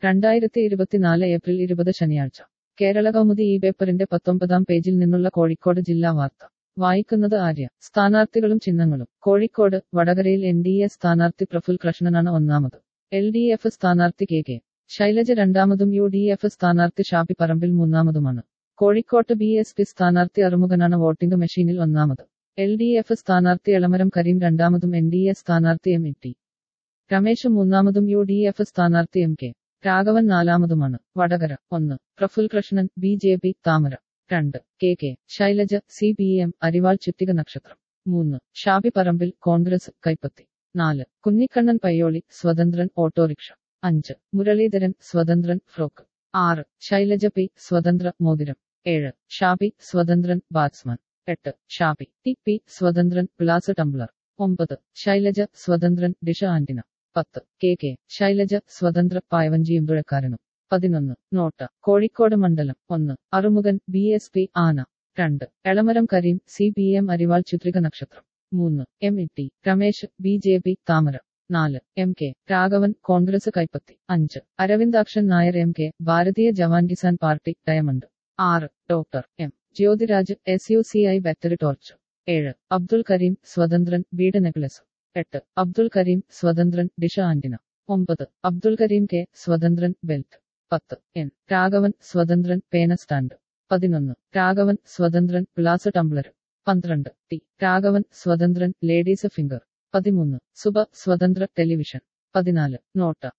രണ്ടായിരത്തി ഇരുപത്തിനാല് ഏപ്രിൽ ഇരുപത് ശനിയാഴ്ച കേരള കൗമുദി ഈ പേപ്പറിന്റെ പത്തൊമ്പതാം പേജിൽ നിന്നുള്ള കോഴിക്കോട് ജില്ലാ വാർത്ത വായിക്കുന്നത് ആര്യ സ്ഥാനാർത്ഥികളും ചിഹ്നങ്ങളും കോഴിക്കോട് വടകരയിൽ എൻ ഡി എ സ്ഥാനാർത്ഥി പ്രഫുൽ കൃഷ്ണനാണ് ഒന്നാമത് എൽ ഡി എഫ് സ്ഥാനാർത്ഥി കെ കെ ശൈലജ രണ്ടാമതും യു ഡി എഫ് സ്ഥാനാർത്ഥി ഷാപ്പി പറമ്പിൽ മൂന്നാമതുമാണ് കോഴിക്കോട്ട് ബി എസ് പി സ്ഥാനാർത്ഥി അറുമുഖനാണ് വോട്ടിംഗ് മെഷീനിൽ ഒന്നാമത് എൽ ഡി എഫ് സ്ഥാനാർത്ഥി എളമരം കരീം രണ്ടാമതും എൻ ഡി എ സ്ഥാനാർത്ഥി എം ഇ ടി രമേശ് മൂന്നാമതും യു ഡി എഫ് സ്ഥാനാർത്ഥി എം കെ രാഘവൻ നാലാമതുമാണ് വടകര ഒന്ന് Praful Krishnan B J P താമര രണ്ട് K K Shailaja C P M അരിവാൾ ചുറ്റിക നക്ഷത്രം മൂന്ന് ഷാബി പറമ്പിൽ കോൺഗ്രസ് കൈപ്പത്തി നാല് കുഞ്ഞിക്കണ്ണൻ പയ്യോളി സ്വതന്ത്രൻ ഓട്ടോറിക്ഷ അഞ്ച് മുരളീധരൻ സ്വതന്ത്രൻ ഫ്രോക്ക് ആറ് ശൈലജ പി സ്വതന്ത്ര മോതിരം ഏഴ് ഷാബി സ്വതന്ത്രൻ ബാറ്റ്സ്മാൻ എട്ട് ഷാബി ടി പി സ്വതന്ത്രൻ ഗ്ലാസ് ടംബ്ലർ ഒമ്പത് ശൈലജ സ്വതന്ത്രൻ ഡിഷ ആന്റിന പത്ത് കെ കെ ശൈലജ സ്വതന്ത്ര പായവഞ്ചിയും തുഴക്കാരനും പതിനൊന്ന് നോട്ട കോഴിക്കോട് മണ്ഡലം ഒന്ന് അറുമുഖൻ ബി എസ് പി ആന രണ്ട് Elamaram Kareem C P M അരിവാൾ ചിത്രിക നക്ഷത്രം മൂന്ന് M E T Ramesh B J P താമര നാല് എം കെ രാഘവൻ കോൺഗ്രസ് കൈപ്പത്തി അഞ്ച് Aravindakshan Nair M K Bharatiya Jawan Kisan party diamond ആറ് doctor M Jyothiraj S U C I battery torch ഏഴ് അബ്ദുൾ കരീം സ്വതന്ത്രൻ വീട് നെക്ലസ് എട്ട് അബ്ദുൾ കരീം സ്വതന്ത്രൻ ഡിഷ ആന്റിന ഒമ്പത് അബ്ദുൾ കരീം കെ സ്വതന്ത്രൻ ബെൽറ്റ് പത്ത് എൻ രാഘവൻ സ്വതന്ത്രൻ പേന സ്റ്റാൻഡ് പതിനൊന്ന് രാഘവൻ സ്വതന്ത്രൻ ഗ്ലാസ് ടംബ്ലർ പന്ത്രണ്ട് ടി രാഘവൻ സ്വതന്ത്രൻ ലേഡീസ് ഫിംഗർ പതിമൂന്ന് സുബ സ്വതന്ത്ര ടെലിവിഷൻ പതിനാല് നോട്ട